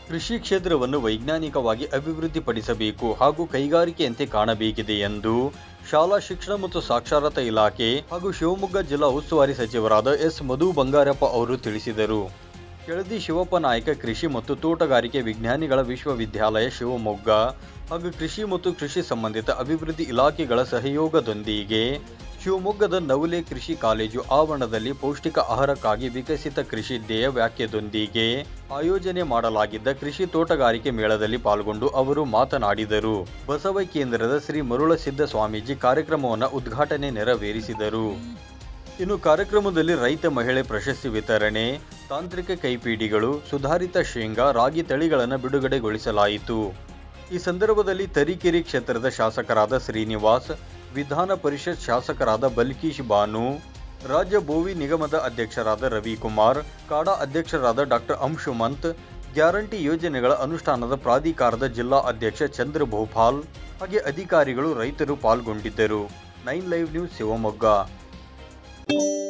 ಕೃಷಿ ಕ್ಷೇತ್ರವನ್ನು ವೈಜ್ಞಾನಿಕವಾಗಿ ಅಭಿವೃದ್ಧಿಪಡಿಸಬೇಕು ಹಾಗೂ ಕೈಗಾರಿಕೆಯಂತೆ ಕಾಣಬೇಕಿದೆ ಎಂದು ಶಾಲಾ ಶಿಕ್ಷಣ ಮತ್ತು ಸಾಕ್ಷರತಾ ಇಲಾಖೆ ಹಾಗೂ ಶಿವಮೊಗ್ಗ ಜಿಲ್ಲಾ ಉಸ್ತುವಾರಿ ಸಚಿವರಾದ ಎಸ್ ಮಧು ಬಂಗಾರಪ್ಪ ಅವರು ತಿಳಿಸಿದರು ಕೆಳದಿ ಶಿವಪ್ಪ ನಾಯಕ ಕೃಷಿ ಮತ್ತು ತೋಟಗಾರಿಕೆ ವಿಜ್ಞಾನಿಗಳ ವಿಶ್ವವಿದ್ಯಾಲಯ ಶಿವಮೊಗ್ಗ ಹಾಗೂ ಕೃಷಿ ಮತ್ತು ಕೃಷಿ ಸಂಬಂಧಿತ ಅಭಿವೃದ್ಧಿ ಇಲಾಖೆಗಳ ಸಹಯೋಗದೊಂದಿಗೆ ಶಿವಮೊಗ್ಗದ ನವಲೆ ಕೃಷಿ ಕಾಲೇಜು ಆವರಣದಲ್ಲಿ ಪೌಷ್ಟಿಕ ಆಹಾರಕ್ಕಾಗಿ ವಿಕಸಿತ ಕೃಷಿ ಧ್ಯೇಯ ವ್ಯಾಖ್ಯದೊಂದಿಗೆ ಆಯೋಜನೆ ಮಾಡಲಾಗಿದ್ದ ಕೃಷಿ ತೋಟಗಾರಿಕೆ ಮೇಳದಲ್ಲಿ ಪಾಲ್ಗೊಂಡು ಅವರು ಮಾತನಾಡಿದರು ಬಸವ ಕೇಂದ್ರದ ಶ್ರೀ ಮರುಳಸಿದ್ದ ಸ್ವಾಮೀಜಿ ಕಾರ್ಯಕ್ರಮವನ್ನು ಉದ್ಘಾಟನೆ ನೆರವೇರಿಸಿದರು ಇನ್ನು ಕಾರ್ಯಕ್ರಮದಲ್ಲಿ ರೈತ ಮಹಿಳೆ ಪ್ರಶಸ್ತಿ ವಿತರಣೆ ತಾಂತ್ರಿಕ ಕೈಪಿಡಿಗಳು ಸುಧಾರಿತ ಶೇಂಗಾ ರಾಗಿ ತಳಿಗಳನ್ನು ಬಿಡುಗಡೆಗೊಳಿಸಲಾಯಿತು ಈ ಸಂದರ್ಭದಲ್ಲಿ ತರೀಕೆರೆ ಕ್ಷೇತ್ರದ ಶಾಸಕರಾದ ಶ್ರೀನಿವಾಸ್ ವಿಧಾನ ಪರಿಷತ್ ಶಾಸಕರಾದ ಬಲ್ಕೀಶ್ ಬಾನು ರಾಜ್ಯ ಬೋವಿ ನಿಗಮದ ಅಧ್ಯಕ್ಷರಾದ ರವಿಕುಮಾರ್ ಕಾಡಾ ಅಧ್ಯಕ್ಷರಾದ ಡಾಕ್ಟರ್ ಅಂಶುಮಂತ್ ಗ್ಯಾರಂಟಿ ಯೋಜನೆಗಳ ಅನುಷ್ಠಾನದ ಪ್ರಾಧಿಕಾರದ ಜಿಲ್ಲಾ ಅಧ್ಯಕ್ಷ ಚಂದ್ರ ಭೋಪಾಲ್ ಹಾಗೆ ಅಧಿಕಾರಿಗಳು ರೈತರು ಪಾಲ್ಗೊಂಡಿದ್ದರು ನೈನ್ ಲೈವ್ ನ್ಯೂಸ್ ಶಿವಮೊಗ್ಗ